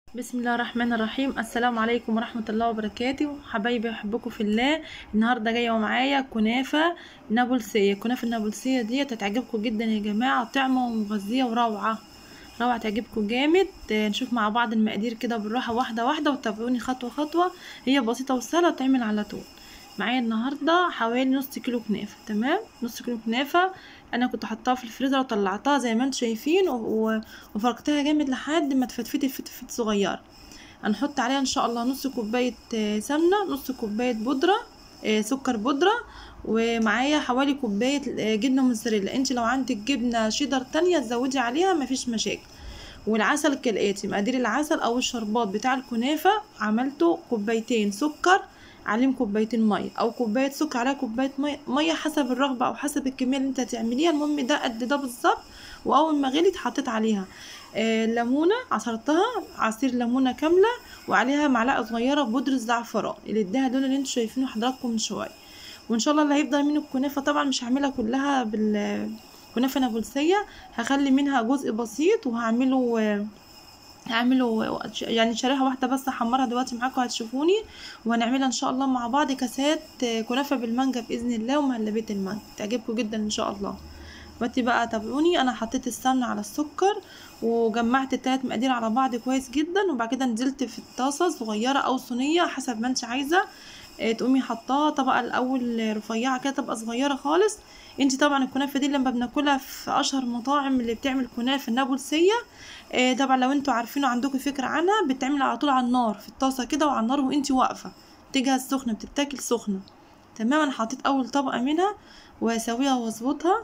بسم الله الرحمن الرحيم السلام عليكم ورحمة الله وبركاته حبايبي بحبكم في الله النهاردة جاية ومعايا كنافة نابلسية الكنافة النابلسية دي هتعجبكم جدا يا جماعة طعمة ومغذية وروعة روعة تعجبكم جامد آه، نشوف مع بعض المقادير كده بالراحة واحدة واحدة وتابعوني خطوة خطوة هي بسيطة وسهلة وتعمل على طول معايا النهاردة حوالي نص كيلو كنافة تمام نص كيلو كنافة انا كنت حطاها في الفريزر وطلعتها زي ما انتم شايفين و- و- وفركتها جامد لحد ما تفتفت فتفت صغيره هنحط عليها ان شاء الله نص كوبايه آه، سمنه نص كوبايه بودره آه، سكر بودره ومعايا حوالي كوبايه آه، جبنه موتزاريلا انت لو عندك جبنه شيدر تانية تزودي عليها مفيش مشاكل والعسل كالاتي مقادير العسل او الشربات بتاع الكنافه عملته كوبايتين سكر عليهم كوبايتين ميه او كوبايه سكر عليها كوبايه ميه ميه حسب الرغبه او حسب الكميه اللي انت هتعمليها المهم ده قد ده بالظبط واول ما غليت حطيت عليها آه ليمونه عصرتها عصير ليمونه كامله وعليها معلقه صغيره بودره زعفران اللي اداها اللون اللي انتوا شايفينه حضراتكم من شويه وان شاء الله اللي هيفضل منه الكنافه طبعا مش هعملها كلها بال كنافه نابلسيه هخلي منها جزء بسيط وهعمله آه، هعمله يعني شريحة واحدة بس هحمرها دلوقتي معاكم هتشوفوني وهنعملها ان شاء الله مع بعض كاسات كنافة بالمانجا بإذن الله ومهلبية المانجا تعجبكم جدا ان شاء الله دلوقتي بقى تابعوني انا حطيت السمنة على السكر وجمعت التلات مقادير على بعض كويس جدا وبعد كده نزلت في الطاسة صغيرة او صينية حسب ما انت عايزة آه، تقومي حطاها طبقة الاول رفيعة كده طبقة صغيرة خالص انت طبعا الكنافة دي لما بناكلها في اشهر مطاعم اللي بتعمل كنافة النابلسية آه، طبعا لو انتوا عارفين وعندكم فكرة عنها بتتعمل على طول على النار في الطاسة كده وعلى النار وانتي واقفة تجهز سخنة بتتاكل سخنة تمام انا حطيت اول طبقة منها وهسويها واظبطها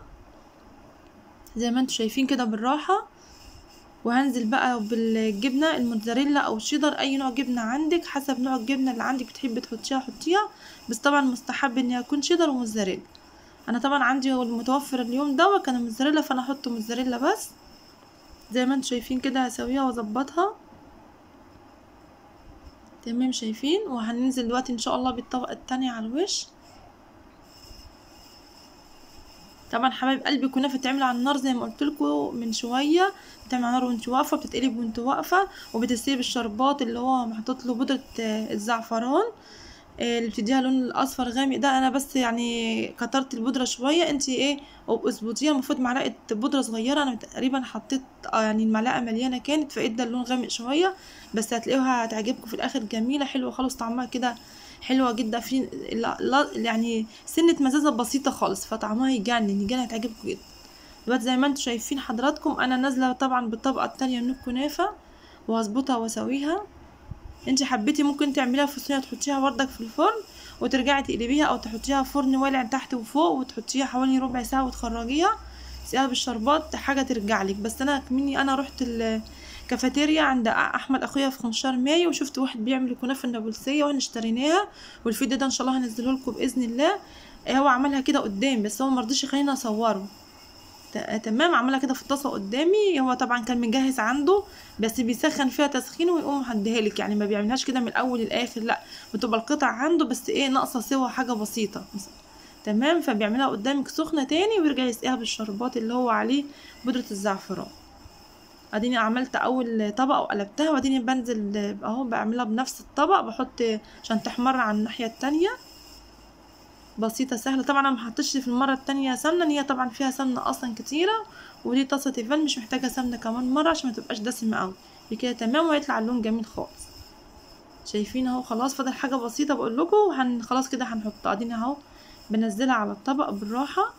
زي ما انتوا شايفين كده بالراحة وهنزل بقى بالجبنة الموتزاريلا او الشيدر اي نوع جبنة عندك حسب نوع الجبنة اللي عندك بتحبي تحطيها حطيها بس طبعا مستحب ان يكون شيدر وموتزاريلا انا طبعا عندي المتوفر اليوم ده كان موتزاريلا فانا احط موتزاريلا بس زي ما انتوا شايفين كده هسويها واظبطها تمام شايفين وهننزل دلوقتي ان شاء الله بالطبقة التانية على الوش طبعا حبايب قلبي كنافه بتتعمل على النار زي ما قلت لكم من شويه بتتعمل على النار وانت واقفه بتتقلب وانت واقفه وبتسيب الشربات اللي هو محطوط له بودره آه، الزعفران آه، اللي بتديها لون الاصفر غامق ده انا بس يعني كترت البودره شويه انت ايه اظبطيها المفروض معلقه بودره صغيره انا تقريبا حطيت آه، يعني المعلقه مليانه كانت فادى اللون غامق شويه بس هتلاقوها هتعجبكم في الاخر جميله حلوه خالص طعمها كده حلوه جدا في لا لا يعني سنه مزازه بسيطه خالص فطعمها يجنن يجنن هتعجبكم جدا دلوقتي زي ما انتم شايفين حضراتكم انا نازله طبعا بالطبقه التانية من الكنافه وهظبطها واسويها انت حبيتي ممكن تعمليها في صينيه تحطيها بردك في الفرن وترجعي تقلبيها او تحطيها في فرن والع تحت وفوق وتحطيها حوالي ربع ساعه وتخرجيها تسقيها بالشربات حاجه ترجع لك بس انا كمني انا رحت الكافيتيريا عند احمد اخويا في 15 مايو وشفت واحد بيعمل كنافه النابلسيه واحنا اشتريناها والفيديو ده ان شاء الله هنزله لكم باذن الله هو عملها كده قدامي بس هو مرضيش يخليني اصوره ت- تمام عملها كده في الطاسه قدامي هو طبعا كان مجهز عنده بس بيسخن فيها تسخين ويقوم محديها لك يعني ما بيعملهاش كده من الاول للاخر لا بتبقى القطع عنده بس ايه ناقصه سوا حاجه بسيطه تمام فبيعملها قدامك سخنه تاني ويرجع يسقيها بالشربات اللي هو عليه بودره الزعفران اديني عملت اول طبقه وقلبتها واديني بنزل اهو بعملها بنفس الطبق بحط عشان تحمر على الناحيه التانية بسيطة سهلة طبعا انا محطتش في المرة التانية سمنة لأن هي طبعا فيها سمنة اصلا كتيرة ودي طاسة تيفال مش محتاجة سمنة كمان مرة عشان ما تبقاش دسمة اوي كده تمام ويطلع اللون جميل خالص شايفين اهو خلاص فاضل حاجة بسيطة بقول لكم وهن خلاص كده هنحطها اديني اهو بنزلها على الطبق بالراحة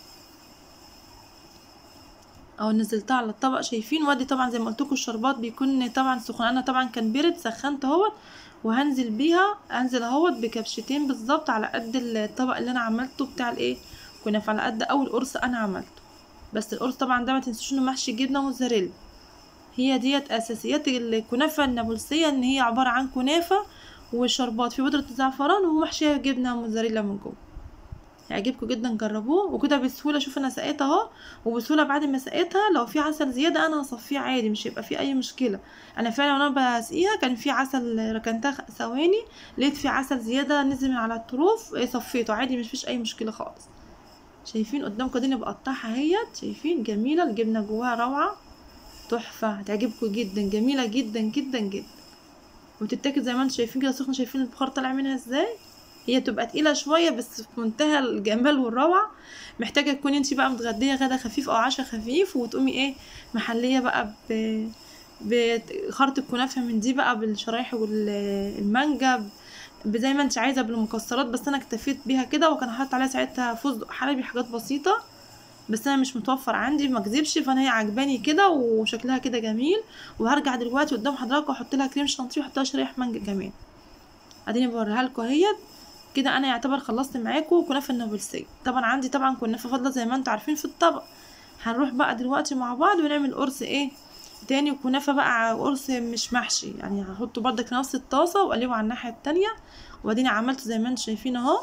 او نزلتها على الطبق شايفين وادي طبعا زي ما قلت لكم الشربات بيكون طبعا سخن انا طبعا كان بيرد سخنت اهوت وهنزل بيها انزل اهوت بكبشتين بالظبط على قد الطبق اللي انا عملته بتاع الايه كنافه على قد اول قرص انا عملته بس القرص طبعا ده ما تنسوش انه محشي جبنه موتزاريلا هي ديت اساسيات الكنافه النابلسيه ان هي عباره عن كنافه وشربات في بودره الزعفران ومحشيه جبنه موتزاريلا من جوه هيعجبكم جدا جربوه وكده بسهوله شوف انا سقيتها اهو وبسهوله بعد ما سقيتها لو في عسل زياده انا هصفيه عادي مش هيبقى في اي مشكله انا فعلا وانا بسقيها كان في عسل ركنتها ثواني لقيت في عسل زياده نزل من على الطروف إيه، صفيته عادي مش فيش اي مشكله خالص شايفين قدامكم دي بقطعها اهيت شايفين جميله الجبنه جواها روعه تحفه هتعجبكم جدا جميله جدا جدا جدا وتتاكل زي ما انتم شايفين كده سخنه شايفين البخار طالع منها ازاي هي تبقى تقيله شويه بس في منتهى الجمال والروعه محتاجه تكوني انت بقى متغديه غدا خفيف او عشاء خفيف وتقومي ايه محليه بقى ب بخرط الكنافه من دي بقى بالشرايح والمانجا زي ما انت عايزه بالمكسرات بس انا اكتفيت بيها كده وكان حاطط عليها ساعتها فستق حلبي حاجات بسيطه بس انا مش متوفر عندي ما اكذبش فانا هي عجباني كده وشكلها كده جميل وهرجع دلوقتي قدام حضراتكم واحط لها كريم شانتيه واحط لها شرايح مانجا كمان اديني بوريها لكم اهيت كده انا يعتبر خلصت معاكم كنافه النابلسيه طبعا عندي طبعا كنافه فاضله زي ما انتم عارفين في الطبق هنروح بقى دلوقتي مع بعض ونعمل قرص ايه تاني وكنافه بقى قرص مش محشي يعني هحطه برضك في نفس الطاسه واقلبه على الناحيه التانية واديني عملته زي ما انتم شايفين اهو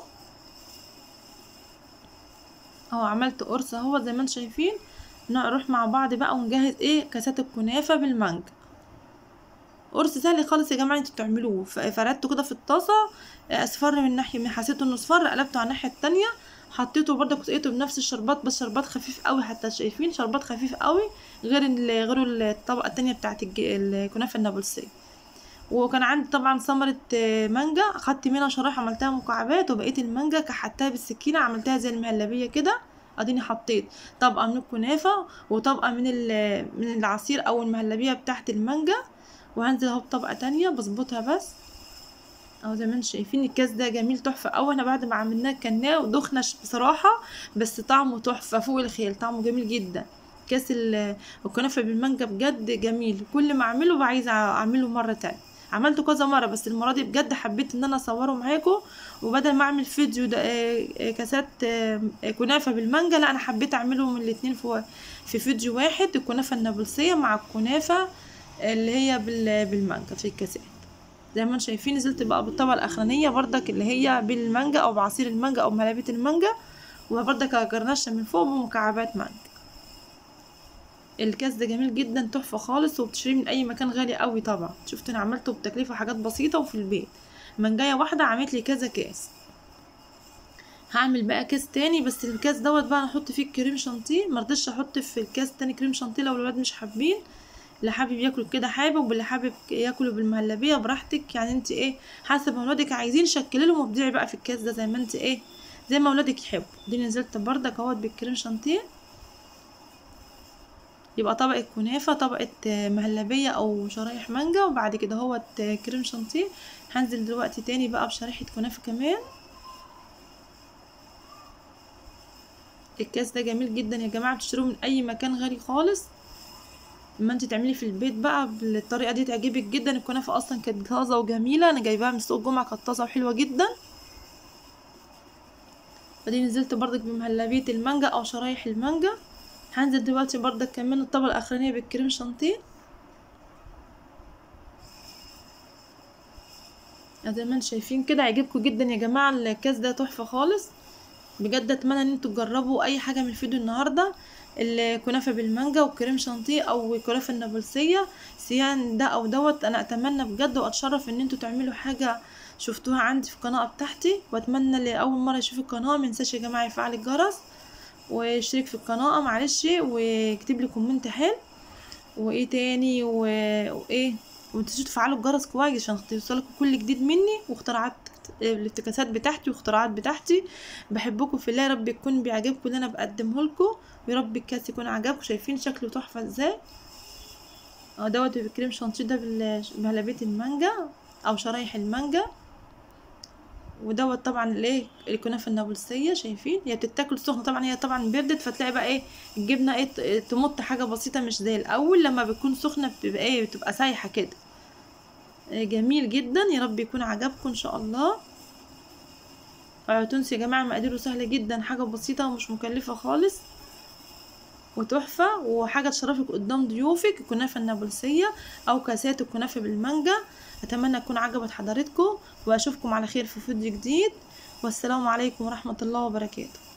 اهو عملت قرص اهو زي ما انتم شايفين نروح مع بعض بقى ونجهز ايه كاسات الكنافه بالمانجا قرص سهل خالص يا جماعه انتوا بتعملوه فردته كده في الطاسه اصفر من ناحيه من حسيته انه اصفر قلبته على الناحيه التانية حطيته برضك سقيته بنفس الشربات بس شربات خفيف قوي حتى شايفين شربات خفيف قوي غير غير الطبقه التانية بتاعت الكنافه النابلسيه وكان عندي طبعا ثمرة مانجا اخدت منها شرايح عملتها مكعبات وبقية المانجا كحتها بالسكينة عملتها زي المهلبية كده اديني حطيت طبقة من الكنافة وطبقة من من العصير او المهلبية بتاعت المانجا وهنزل اهو بطبقة تانية بظبطها بس اهو زي ما انتم شايفين الكاس ده جميل تحفة اوي احنا بعد ما عملناه كلناه ودخنا بصراحة بس طعمه تحفة فوق الخيال طعمه جميل جدا كاس الكنافة بالمانجا بجد جميل كل ما اعمله بقى عايزة اعمله مرة تانية عملته كذا مرة بس المرة دي بجد حبيت ان انا اصوره معاكم وبدل ما اعمل فيديو ده كاسات كنافة بالمانجا لا انا حبيت اعملهم الاتنين في في فيديو واحد الكنافة النابلسية مع الكنافة اللي هي بالمانجا في الكاسات زي ما انتم شايفين نزلت بقى بالطبقة الاخرانية بردك اللي هي بالمانجا او بعصير المانجا او مهلبية المانجا وبردك جرنشة من فوق بمكعبات مانجا الكاس ده جميل جدا تحفه خالص وبتشتريه من اي مكان غالي قوي طبعا شفت انا عملته بتكلفه حاجات بسيطه وفي البيت منجايه واحده عملت لي كذا كاس هعمل بقى كاس تاني بس الكاس دوت بقى احط فيه كريم شانتيه مرضتش احط في الكاس تاني كريم شانتيه لو الولاد مش حابين اللي حابب ياكل كده حابب واللي حابب ياكله بالمهلبيه براحتك يعني انت ايه حسب ما ولادك عايزين شكلي لهم وابدعي بقى في الكاس ده زي ما انت ايه زي ما ولادك يحبوا دي نزلت بردك اهوت بالكريم شانتيه يبقى طبقة كنافة طبقة مهلبية أو شرايح مانجا وبعد كده هو كريم شانتيه هنزل دلوقتي تاني بقى بشريحة كنافة كمان الكاس ده جميل جدا يا جماعة بتشتروه من أي مكان غالي خالص اما انت تعملي في البيت بقى بالطريقة دي تعجبك جدا الكنافة أصلا كانت طازة وجميلة أنا جايباها من سوق الجمعة كانت طازة وحلوة جدا بعدين نزلت برضك بمهلبية المانجا أو شرايح المانجا هنزل دلوقتي بردك كمان الطبقة الأخرانية بالكريم شانتيه زي ما انتم شايفين كده هيعجبكم جدا يا جماعة الكاس ده تحفة خالص بجد اتمنى ان انتوا تجربوا اي حاجة من الفيديو النهاردة الكنافة بالمانجا والكريم شانتيه او الكنافة النابلسية سيان ده او دوت انا اتمنى بجد واتشرف ان انتوا تعملوا حاجة شفتوها عندي في القناة بتاعتي واتمنى اللي اول مرة يشوف القناة منساش يا جماعة يفعل الجرس واشترك في القناة معلش واكتب لي كومنت حلو وايه تاني و... وايه ومتنسوش تفعلوا الجرس كويس عشان توصلكوا كل جديد مني واختراعات الافتكاسات بتاعتي واختراعات بتاعتي بحبكم في الله يا رب يكون بيعجبكم اللي انا بقدمه لكم ويا رب الكاس يكون عجبكم شايفين شكله تحفه ازاي اه دوت بالكريم شانتيه ده بمهلبية المانجا او شرايح المانجا ودوت طبعا الايه الكنافه النابلسيه شايفين هي بتتاكل سخنه طبعا هي طبعا بردت فتلاقي بقى ايه الجبنه ايه تمط حاجه بسيطه مش زي الاول لما بتكون سخنه بتبقى ايه بتبقى سايحه كده جميل جدا يا رب يكون عجبكم ان شاء الله اوعوا تنسوا يا جماعه مقاديره سهله جدا حاجه بسيطه ومش مكلفه خالص وتحفه وحاجه تشرفك قدام ضيوفك الكنافه النابلسيه او كاسات الكنافه بالمانجا اتمنى تكون عجبت حضرتكم واشوفكم على خير في فيديو جديد والسلام عليكم ورحمه الله وبركاته